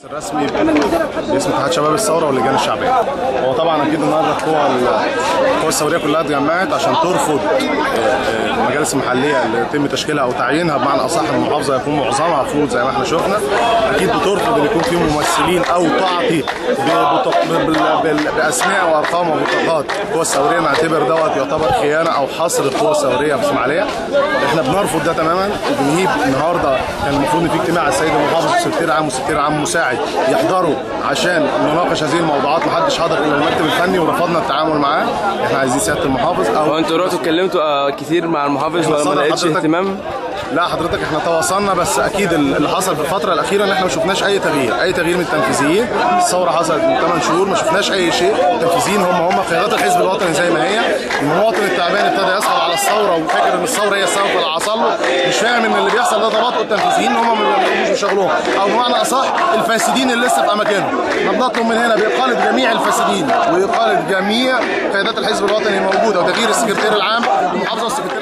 الرسمي باسم اتحاد شباب الثوره واللجان الشعبيه هو طبعا اكيد النهارده القوى القوى الثوريه كلها اتجمعت عشان ترفض آه، آه، المجالس المحليه اللي يتم تشكيلها او تعيينها بمعنى اصح المحافظه يكون معظمها فروض زي ما احنا شفنا اكيد بترفض ان يكون في ممثلين او تعطي ببطاق- بال- بال- باسماء وارقام وبطاقات القوى الثوريه نعتبر دوت يعتبر خيانه او حصر القوى الثوريه في اسماعيليه احنا بنرفض ده تماما وبنهيب النهارده كان المفروض ان في اجتماع السيد المحافظ والسكرتير عام والسكرتير عام مساعد يحضروا عشان نناقش هذه الموضوعات محدش حضر الا المكتب الفني ورفضنا التعامل معاه احنا عايزين سياده المحافظ او هو انتوا رحتوا اتكلمتوا آه، كتير مع المحافظ ولا ما صدق لقيتش حضرتك- اهتمام؟ لا حضرتك احنا تواصلنا بس اكيد اللي حصل في الفتره الاخيره ان احنا ما شفناش اي تغيير اي تغيير من التنفيذيين الثوره حصلت من 8 شهور ما شفناش اي شيء التنفيذيين هم هم قيادات الحزب الوطني زي ما هي المواطن التعبان ابتدى يسخر على الثوره وفاكر ان الثوره هي السبب في اللي حصل له مش فاهم ان اللي بيحصل ده تباطؤ التنفيذيين هم ما بيعملوش بشغلهم او بمعنى اصح الفاسدين اللي لسه في اماكنهم احنا بنطلب من هنا باقاله جميع الفاسدين واقاله جميع قيادات الحزب الوطني موجوده وتغيير السكرتير العام المحافظه والسكرتير